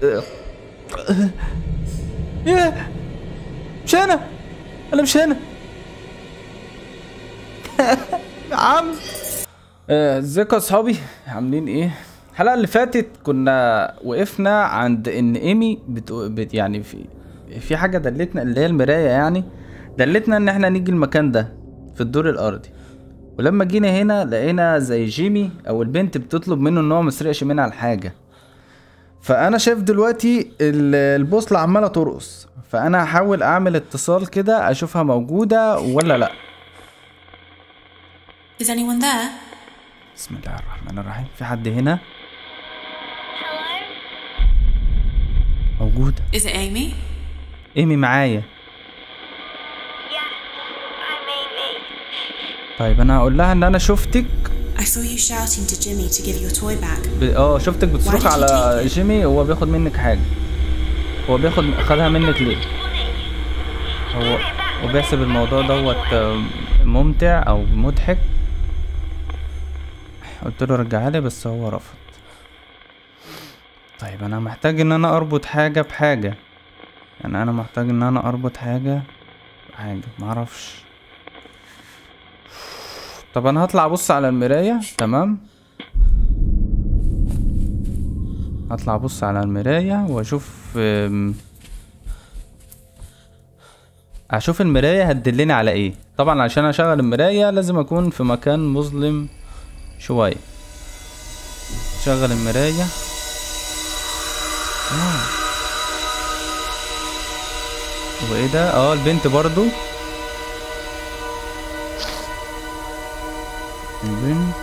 ياه مش هنا انا مش هنا يا عم آه، ازيكم يا اصحابي عاملين ايه الحلقه اللي فاتت كنا وقفنا عند ان ايمي بتو... بت... يعني في في حاجه دلتنا اللي هي المرايه يعني دلتنا ان احنا نيجي المكان ده في الدور الارضي ولما جينا هنا لقينا زي جيمي او البنت بتطلب منه ان هو مسرقش منها الحاجه فانا شايف دلوقتي ال- البوصله عماله ترقص فانا هحاول اعمل اتصال كده اشوفها موجوده ولا لا Is anyone there? بسم الله الرحمن الرحيم في حد هنا موجودة Is it Amy? ايمي معايا Yes, I'm Amy. طيب انا هقول لها ان انا شفتك I saw you shouting to Jimmy to give your toy back. ب... اه شفتك بتصرخ Why did you على take it? جيمي وهو بياخد منك حاجة هو بياخد خدها منك ليه هو هو بيحسب الموضوع دوت آم، ممتع او مضحك قلت له رجعها لي بس هو رفض طيب انا محتاج ان انا اربط حاجة بحاجة يعني انا محتاج ان انا اربط حاجة بحاجة معرفش طب انا هطلع ابص على المراية تمام هطلع ابص على المراية واشوف أم، اشوف المراية هتدلني على ايه طبعا عشان اشغل المراية لازم اكون في مكان مظلم شوية شغل المراية آه. وايه ده اه البنت برضو البنت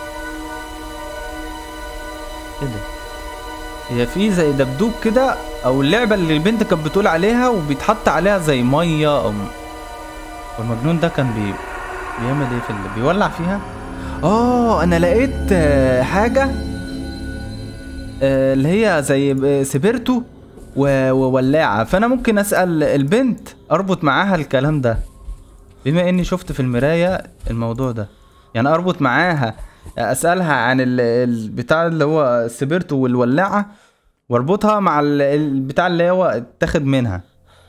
ايه ده هي في زي دبدوب كده او اللعبه اللي البنت كانت بتقول عليها وبيتحط عليها زي ميه او والمجنون ده كان بي بيعمل ايه في اللي بيولع فيها اه انا لقيت آه، حاجه آه، اللي هي زي ب- سبيرتو و- وولاعه فانا ممكن اسال البنت اربط معاها الكلام ده بما اني شفت في المرايه الموضوع ده يعني اربط معاها اسالها عن ال- البتاع اللي هو السبيرتو والولاعه واربطها مع ال- البتاع اللي هو اتاخد منها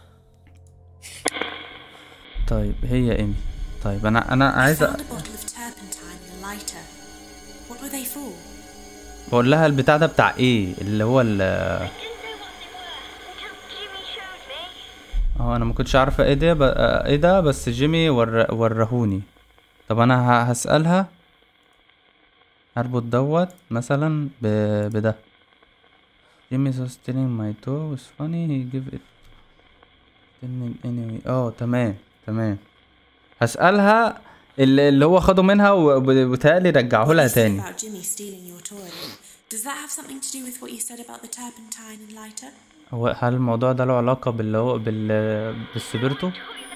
طيب هي ايمي طيب انا انا I عايز found أ- a bottle of turpentine and a lighter. What were they for? بقول لها البتاع ده بتاع ايه اللي هو ال I didn't know what they were until Jimmy showed me. اه انا ما كنتش عارفه ايه ده ب... آه، ايه ده بس جيمي ور... ورهوني طب انا ه... هسألها اربط دوت مثلا ب... بده جيمي was stealing my toy was funny he give it didn't anyway اه تمام تمام هسألها اللي, اللي هو خده منها وبالتالي رجعه What لها you said تاني about Jimmy stealing your toy. Does that have something to do with what you said about the turpentine and lighter? هو هل الموضوع ده له علاقة باللي هو بال... بالسبيرتو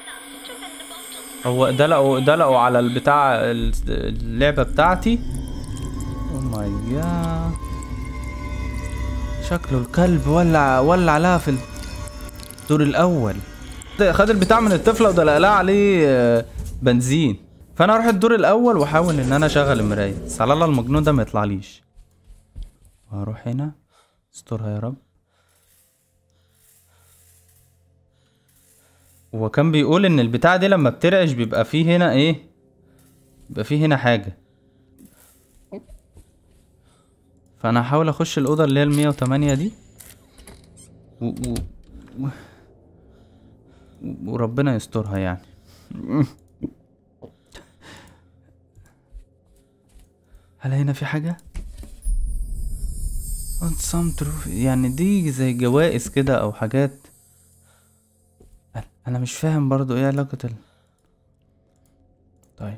هو دلقوا دلقوا على البتاع ال- اللعبة بتاعتي او ماي جاد شكله الكلب ولع ولع لها في الدور الاول خد البتاع من الطفلة ودلق لها عليه آه، بنزين فانا اروح الدور الاول واحاول ان انا اشغل المراية بس على الله المجنون ده ما يطلعليش وهروح هنا استرها يا رب هو كان بيقول ان البتاع دي لما بترعش بيبقى فيه هنا ايه بيبقى فيه هنا حاجة فانا هحاول اخش الاوضة اللي هي المية وتمانية دي و... و... و... وربنا يسترها يعني هل هنا في حاجة؟ Want some trophy يعني دي زي جوائز كده او حاجات انا مش فاهم برضو ايه علاقة ال طيب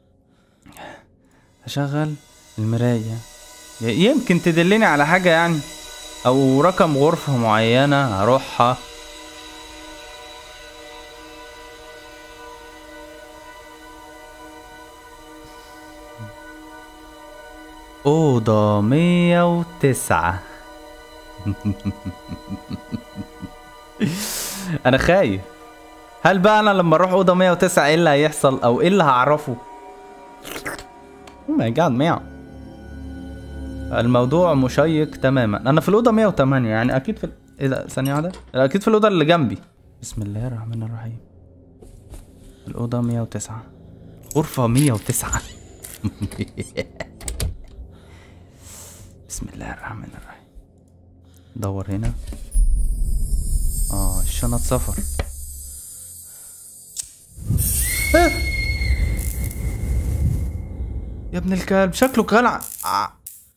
هشغل المراية ي- يمكن تدلني على حاجة يعني او رقم غرفة معينة هروحها أوضة مية وتسعة أنا خايف هل بقى أنا لما أروح أوضة 109 إيه اللي هيحصل أو إيه اللي هعرفه؟ Oh my god مياو الموضوع مشيق تماما انا في الاوضه 108 يعني اكيد في ال- ايه ده ثانيه واحده اكيد في الاوضه اللي جنبي بسم الله الرحمن الرحيم الاوضه 109 غرفه 109 بسم الله الرحمن الرحيم دور هنا اه الشنط سفر آه! يا ابن الكلب شكله كلع ع-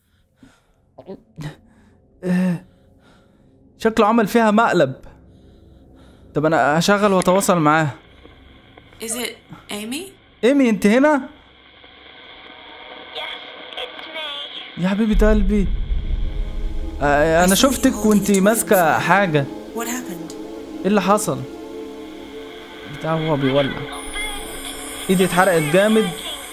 آه. شكله عمل فيها مقلب طب انا هشغل واتواصل معاه Is it Amy? ايمي انت هنا Yes, it's me. يا حبيبة قلبي آه، انا شفتك وانت ماسكه حاجه What happened? ايه اللي حصل بتاع هو بيولع ايدي اتحرقت جامد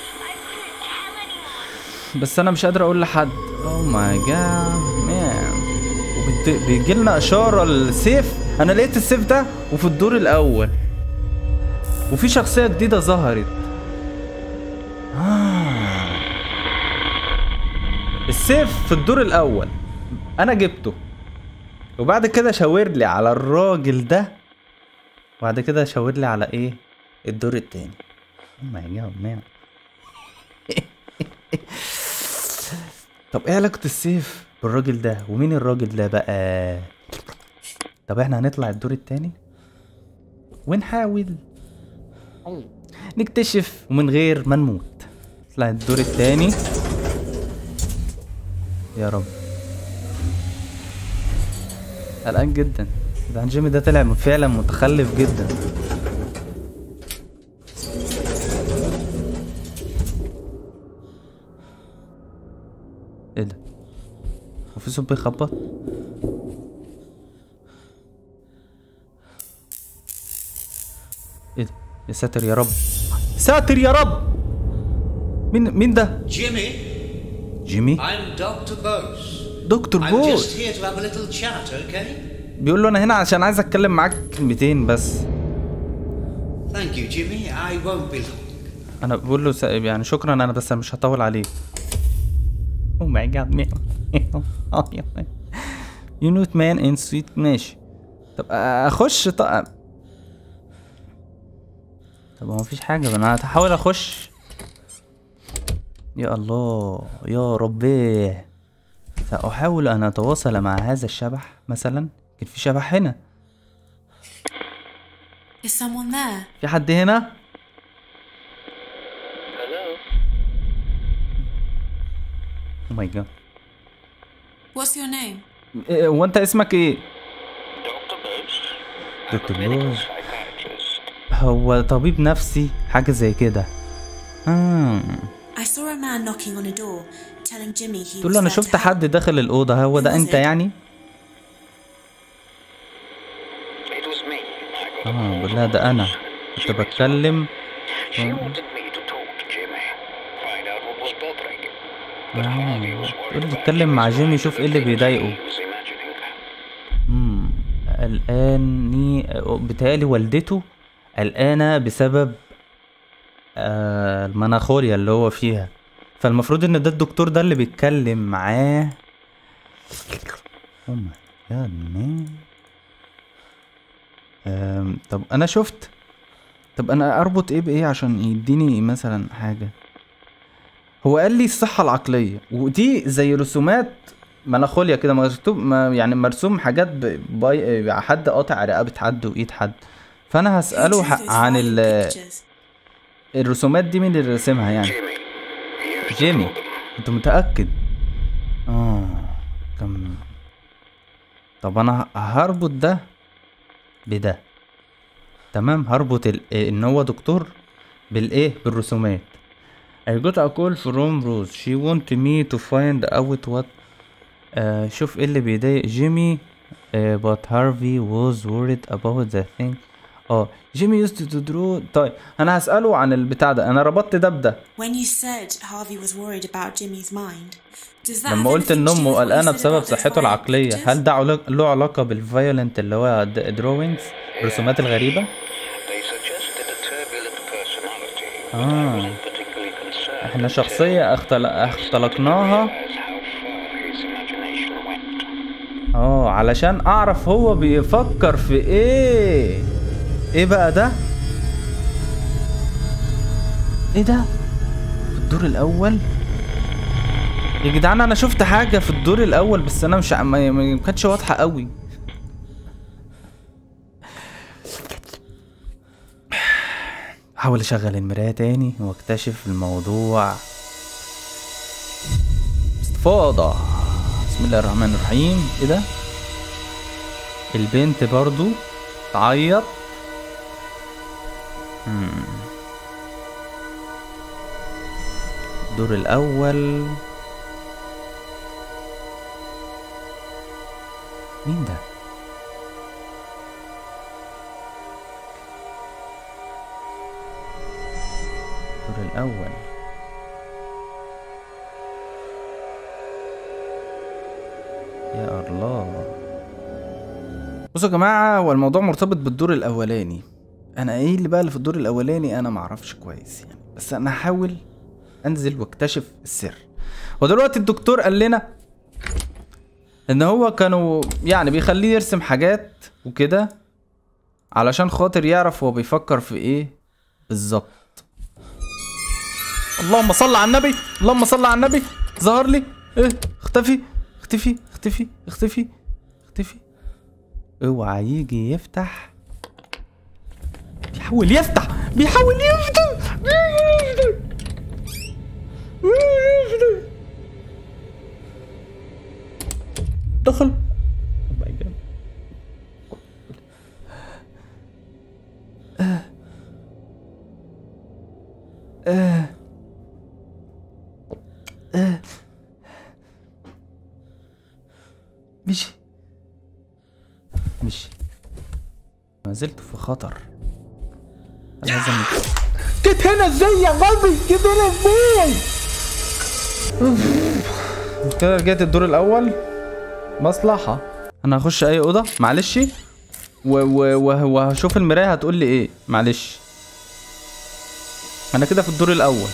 بس انا مش قادر اقول لحد او ماي جاد مان بيجي لنا اشاره السيف انا لقيت السيف ده وفي الدور الاول وفي شخصيه جديده ظهرت آه. السيف في الدور الاول انا جبته وبعد كده شاور لي على الراجل ده وبعد كده شاور لي على ايه الدور التاني او ماي جاد مان طب ايه علاقة السيف بالراجل ده ومين الراجل ده بقى طب احنا هنطلع الدور التاني ونحاول نكتشف ومن غير ما نموت نطلع الدور التاني يا رب قلقان جدا ده جيمي ده طلع فعلا متخلف جدا ايه ده وفي صوت بيخبط ايه ده يا ساتر يا رب ساتر يا رب مين مين ده Jimmy, جيمي I'm Dr. Bose. دكتور I'm بوز just here to have a little chat, okay? بيقول له انا هنا عشان عايز اتكلم معاك كلمتين بس Thank you, Jimmy. I won't be long. انا بقول له س... يعني شكرا انا بس مش هطول عليك او ماي جاد يو نوت مان ان سويت ماشي طب اخش طب طب هو مفيش حاجه انا هحاول اخش يا الله يا ربي ساحاول ان اتواصل مع هذا الشبح مثلا كان في شبح هنا Is someone there? في حد هنا او ماي جاد What's your name? إيه، هو انت اسمك ايه Dr. Bose. دكتور I'm a medical بوز psychiatrist. هو طبيب نفسي حاجة زي كده آه. I saw a man knocking on a door, telling Jimmy he تقول was له انا there to شفت help. حد داخل الأوضة هو ده Who was انت it? يعني It was me. I got a اه call بقول لها from ده انا Bose. كنت Jimmy's بتكلم mother. She wanted me to talk to Jimmy. Find out what was bothering him. But آه. Harvey was worried تقول لي about اتكلم مع Jimmy's جيمي mind شوف and ايه اللي the things بيضايقه he was imagining. امم قلقاني بتهيألي والدته قلقانة بسبب آه المناخوريا اللي هو فيها فالمفروض ان ده الدكتور ده اللي بيتكلم معاه او ماي جاد مان آم، طب انا شفت طب انا اربط ايه بايه عشان يديني مثلا حاجة هو قال لي الصحة العقلية ودي زي رسومات مناخوليا كده مكتوب ما يعني مرسوم حاجات ب- باي حد قاطع رقبة حد وايد حد فانا Who هسأله drew ح- those عن vile ال- pictures? الرسومات دي مين اللي رسمها يعني Jimmy. He used to جيمي draw them. انت متأكد اه كم طب انا ه- هربط ده بده تمام هربط ال... إيه، ان هو دكتور بالايه بالرسومات I got a call from Rose she wanted me to find out what آه شوف ايه اللي بيضايق جيمي آه but Harvey was worried about the thing اه جيمي used to draw طيب انا هسأله عن البتاع ده انا ربطت ده بده When you said Harvey was worried about Jimmy's mind, does that لما have قلت anything ان to do امه with what you قلقانه said بسبب about those صحته violent العقليه pictures? هل ده علاق- له علاقه بالفايولنت اللي هو دروينجز الرسومات الغريبة They suggested a turbulent personality. آه. I wasn't particularly concerned. احنا شخصية اختل... اختلقناها Realize how far اه علشان اعرف هو بيفكر في ايه ايه بقى ده ايه ده في الدور الاول يا جدعان انا شفت حاجه في الدور الاول بس انا مش ع- ما ما كانتش واضحه قوي احاول اشغل المرايه تاني واكتشف الموضوع استفاضه بسم الله الرحمن الرحيم ايه ده البنت برضو تعيط مم. الدور الاول مين ده الدور الاول يا الله بصوا يا جماعه هو الموضوع مرتبط بالدور الاولاني انا ايه اللي بقى اللي في الدور الاولاني انا معرفش كويس يعني بس انا هحاول انزل واكتشف السر ودلوقتي الدكتور قال لنا ان هو كانوا يعني بيخليه يرسم حاجات وكده علشان خاطر يعرف هو بيفكر في ايه بالظبط اللهم صل على النبي اللهم صل على النبي ظهر لي ايه اختفي اختفي اختفي اختفي اختفي اوعى يجي يفتح بيحاول يفتح بيحاول يفتح دخل Oh my God. مشي مشي ما زلت في خطر لازم جيت هنا ازاي يا غبي جيت هنا ازاي أوف. كده رجعت الدور الاول مصلحة انا هخش اي اوضة معلش و و و وهشوف المراية هتقول لي ايه معلش انا كده في الدور الاول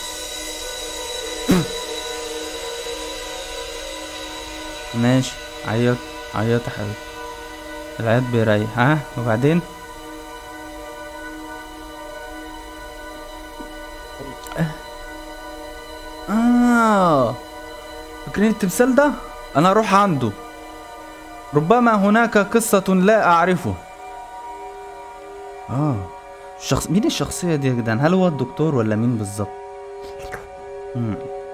ماشي عيط عيط يا حبيبي العياط بيريح ها وبعدين آه فاكرين التمثال ده؟ أنا أروح عنده ربما هناك قصة لا أعرفه آه الشخص مين الشخصية دي يا جدعان؟ هل هو الدكتور ولا مين بالظبط؟ مم.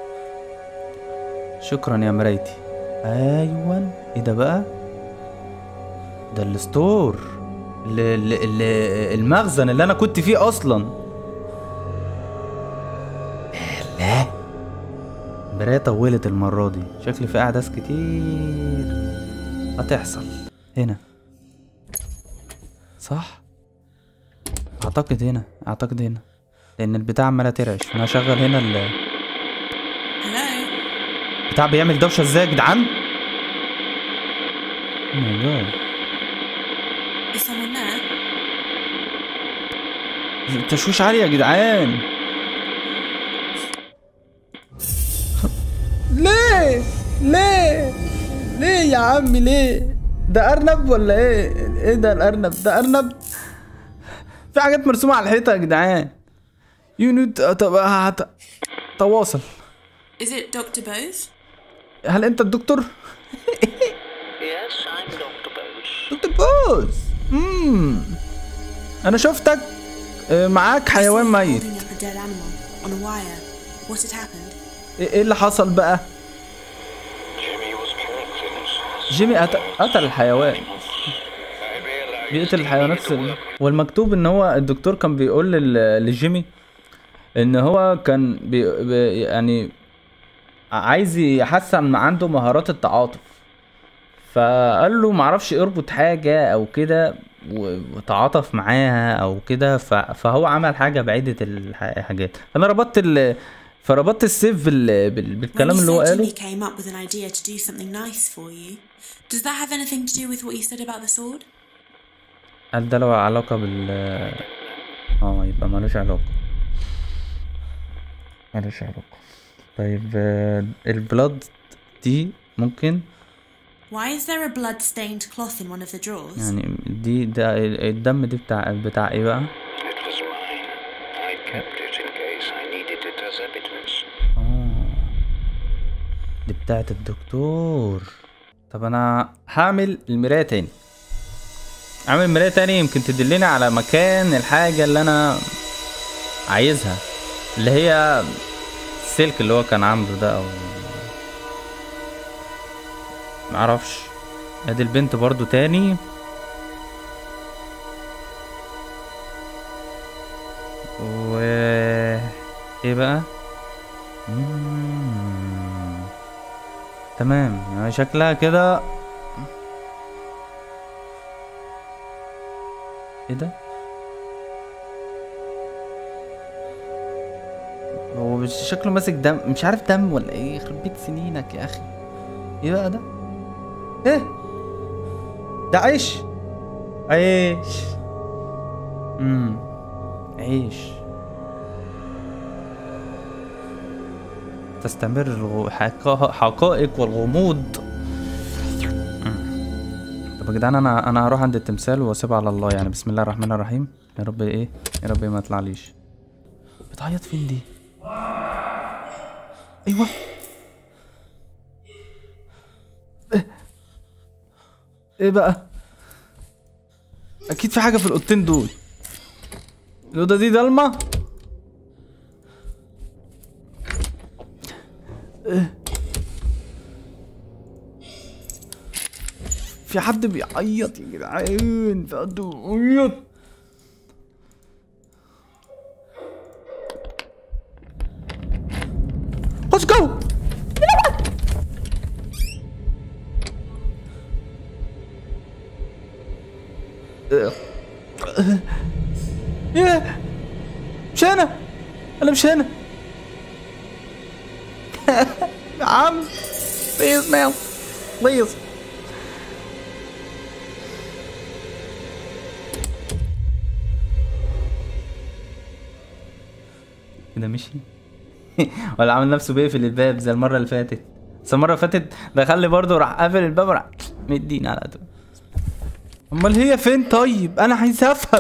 شكرا يا مرايتي أيوة إيه ده بقى؟ ده الستور ال- ال- ال- المخزن اللي أنا كنت فيه أصلا لا المراية طولت المرة دي شكل في أحداث كتير هتحصل هنا صح أعتقد هنا أعتقد هنا لأن البتاع عمالة ترعش أنا هشغل هنا ال- Hello? البتاع بيعمل دوشة ازاي يا جدعان؟ Oh my God. Is someone there? التشويش عالي يا جدعان ليه ليه ليه يا عمي ليه ده ارنب ولا ايه ايه ده الارنب ده ارنب في حاجات مرسومه على الحيطه يا جدعان يونت طب هت- تواصل Is it Dr. Bose? هل انت الدكتور Yes, I'm Dr. Bose. دكتور بوز امم انا شفتك آه، معاك I saw حيوان you ميت Holding up a dead animal on a wire. What had happened? ايه إيه اللي حصل بقى Jimmy was correct in his جيمي قتل, قتل الحيوان I realized بيقتل he الحيوانات needed سل... work. والمكتوب ان هو الدكتور كان بيقول لل... لجيمي ان هو كان بي... بي... يعني عايز يحسن عنده مهارات التعاطف فقال له معرفش اربط حاجة او كده و- وتعاطف معاها او كده ف... فهو عمل حاجة بعيدة الح- الحاجات انا ربطت ال... فربطت السيف بال... بال... When بالكلام you اللي هو said قاله Jimmy came up with an idea to do something nice for you, does that have anything to do with what you said about the sword? هل ده له علاقة بال اه يبقى ملوش علاقة ملوش علاقة طيب آه، البلاد دي ممكن Why is there a blood-stained cloth in one of the drawers? يعني دي ده الدم دي بتاع بتاع ايه بقى It was mine. I kept it in case I needed it as evidence. دي بتاعت الدكتور طب انا هعمل المراية تاني اعمل مراية تاني يمكن تدلني على مكان الحاجة اللي انا عايزها اللي هي السلك اللي هو كان عامله ده او معرفش ادي البنت برضو تاني و ايه بقى مم. تمام يعني شكلها كده ايه ده هو مش شكله ماسك دم مش عارف دم ولا ايه يخرب بيت سنينك يا اخي ايه بقى ده ايه ده عيش عيش امم عيش تستمر الغ- حقا- حقائق والغموض مم. طب يا جدعان انا انا هروح عند التمثال واسيبها على الله يعني بسم الله الرحمن الرحيم يا رب ايه يا رب ما يطلعليش بتعيط فين دي ايوه ايه ايه بقى اكيد في حاجه في الاوضتين دول الاوضه دي ضلمه في حد بيعيط يا جدعان في حد بيعيط خش جوه ياه مش انا انا مش هنا يا عم بليز مان بليز كده مشي ولا عامل نفسه بيقفل الباب زي المره اللي فاتت بس المره اللي فاتت دخل لي برضه راح قافل الباب وراح مديني على طول امال هي فين طيب انا عايز افهم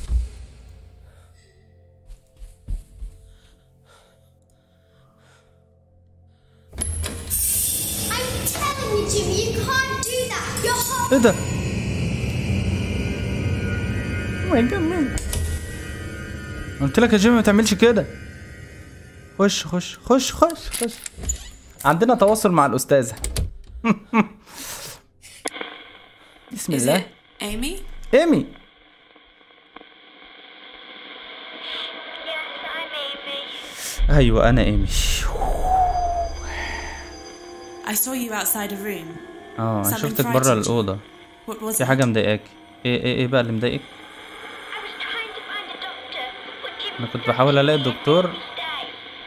I'm telling you, Jimmy, you can't do that. You're hot. ايه ده ماي جاد قلت لك يا جيمي ما تعملش كده خش خش خش خش خش عندنا تواصل مع الاستاذه بسم Is الله it Amy? ايمي Yes, I'm Amy. ايوه انا ايمي I saw you outside a room. اه انا Something شفتك بره frightened you. الاوضه What was في it? حاجه مضايقاك ايه ايه ايه بقى اللي مضايقك I was trying to find a doctor, but Jimmy انا كنت said بحاول الاقي he الدكتور had to stay.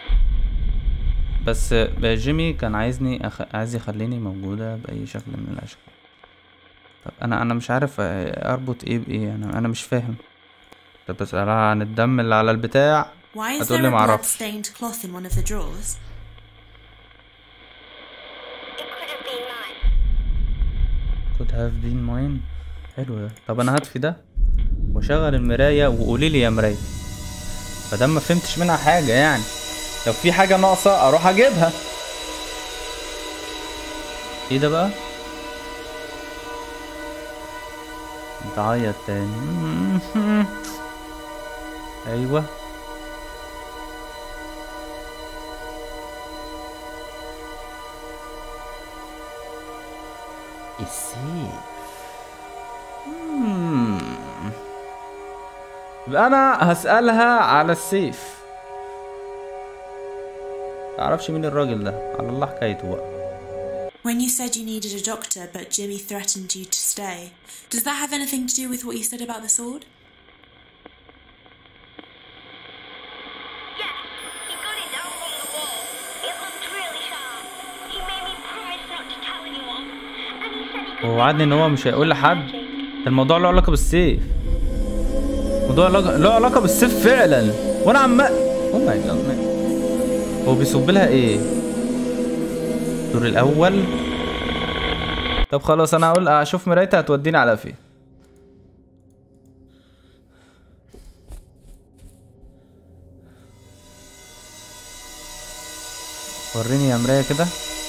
بس جيمي كان عايزني أخ... عايز يخليني موجودة بأي شكل من الأشكال طب أنا أنا مش عارف آه، أربط إيه بإيه أنا أنا مش فاهم طب بسألها عن الدم اللي على البتاع Why is هتقول there لي a معرفش blood-stained cloth in one of the drawers? It could have been mine. could have been mine حلو ده طب أنا هطفي ده وأشغل المراية وقولي لي يا مراية فدام ما فهمتش منها حاجة يعني لو في حاجة ناقصة أروح أجيبها إيه ده بقى؟ بتعيط تاني ايوه السيف مم. يبقى انا هسألها على السيف تعرفش مين الراجل ده على الله حكايته بقى When you said you needed a doctor, but Jimmy threatened you to stay, does that have anything to do with what you said about the sword? Yes, he got it down on the wall. It looked really sharp. He made me promise not to tell anyone. And he said he could هو وعدني ان هو مش هيقول لحد magic. ده الموضوع له علاقه بالسيف الموضوع له له علاقه بالسيف فعلا وانا عمال او ماي جاد هو بيصب لها ايه الدور الاول طب خلاص انا هقول اشوف مرايتها هتوديني على فين وريني يا مراية كده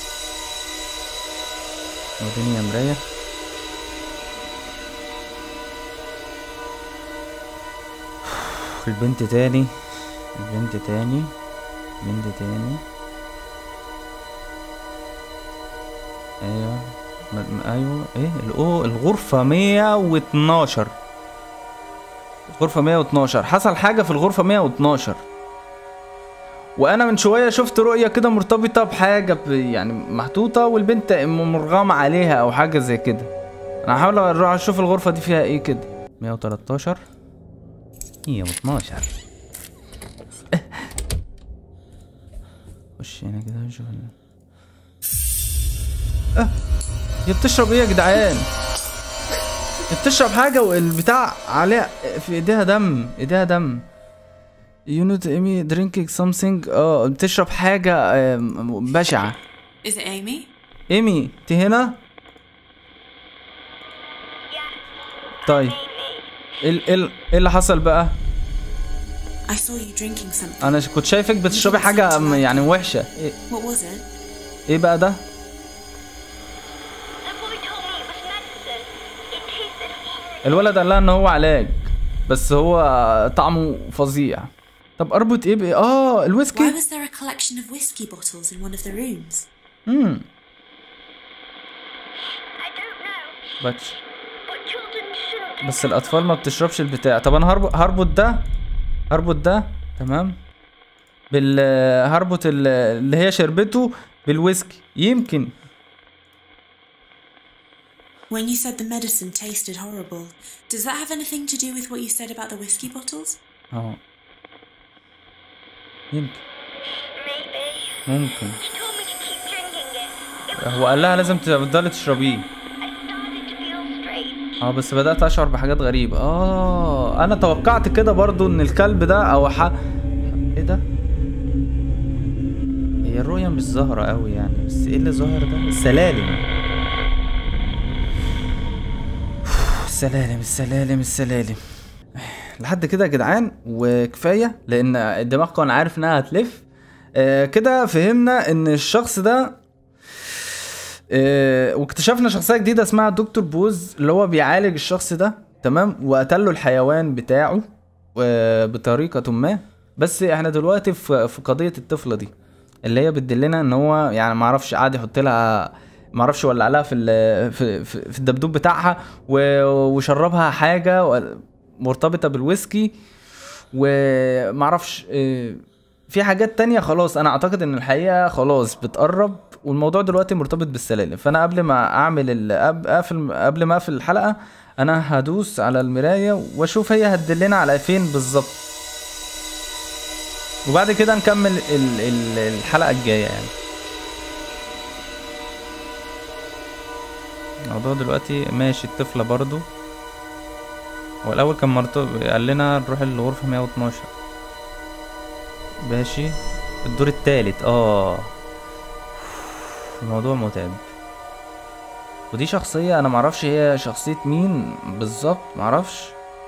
وريني يا مراية البنت تاني البنت تاني بنت تاني ايوه م- م- ايوه ايه الأو الغرفة 112 الغرفة 112 حصل حاجة في الغرفة 112 وانا من شوية شفت رؤية كده مرتبطة بحاجة ب- يعني محطوطة والبنت م- مرغمة عليها او حاجة زي كده انا هحاول اروح اشوف الغرفة دي فيها ايه كده 113 112 خش هنا كده نشوف ال- اه هي بتشرب ايه يا جدعان هي بتشرب حاجة والبتاع عليها في ايديها دم ايديها دم You know Amy drinking something اه بتشرب حاجة آم، بشعة Is it Amy? ايمي انت هنا طيب ايه ال- ايه ال- إيه اللي حصل بقى I saw you drinking something. انا ش- كنت شايفك بتشربي حاجة أم- يعني وحشة ايه, What was it? إيه بقى ده The boy told me it was medicine. It tasted horrible. الولد قال لها ان هو علاج بس هو طعمه فظيع طب اربط ايه بايه اه Why الويسكي was there a collection of whiskey bottles in one of the rooms? امم I don't know, بس but children shouldn't بس الاطفال ما بتشربش البتاع طب انا هربط هربط ده هربط ده تمام بال هربط ال- اللي هي شربته بالويسكي يمكن When you said the medicine tasted horrible, does that have anything to do with what you said about the whiskey bottles? اه يمكن Maybe. ممكن She told me to keep drinking it. It was هو قال لها لازم تفضلي تشربيه I started to feel strange. اه بس بدأت أشعر بحاجات غريبة اه أنا توقعت كده برضو إن الكلب ده أو ح... إيه ده؟ هي الرؤية مش ظاهرة أوي يعني بس إيه اللي ظاهر ده؟ السلالم السلالم السلالم السلالم لحد كده يا جدعان وكفاية لأن دماغكم أنا عارف إنها هتلف آه كده فهمنا إن الشخص ده آه، واكتشفنا شخصيه جديده اسمها دكتور بوز اللي هو بيعالج الشخص ده تمام وقتل له الحيوان بتاعه آه، بطريقه ما بس احنا دلوقتي في في قضيه الطفله دي اللي هي بتدلنا ان هو يعني ما اعرفش قعد يحط لها ما اعرفش ولع لها في ال- في في في الدبدوب بتاعها و- وشربها حاجه و- مرتبطه بالويسكي وما اعرفش آه، في حاجات تانية خلاص انا اعتقد ان الحقيقة خلاص بتقرب والموضوع دلوقتي مرتبط بالسلالم فانا قبل ما اعمل ال- أب- اقفل قبل ما اقفل الحلقة انا هدوس على المراية واشوف هي هتدلنا على فين بالظبط وبعد كده نكمل ال- ال- الحلقة الجاية يعني الموضوع دلوقتي ماشي الطفلة برضو هو الاول كان مرتب قال لنا نروح الغرفة 112 ماشي الدور التالت اه الموضوع متعب ودي شخصية انا معرفش هي شخصية مين بالظبط معرفش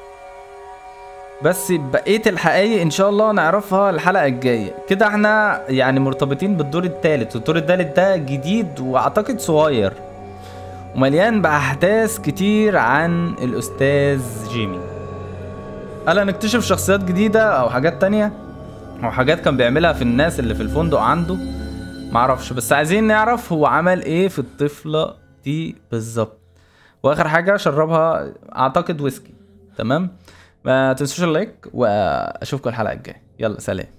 بس بقية الحقايق ان شاء الله نعرفها الحلقة الجاية كده احنا يعني مرتبطين بالدور التالت والدور التالت ده جديد واعتقد صغير ومليان بأحداث كتير عن الأستاذ جيمي ألا نكتشف شخصيات جديدة أو حاجات تانية أو حاجات كان بيعملها في الناس اللي في الفندق عنده معرفش بس عايزين نعرف هو عمل ايه في الطفلة دي بالظبط واخر حاجة شربها اعتقد ويسكي تمام ما تنسوش اللايك واشوفكم الحلقة الجاية يلا سلام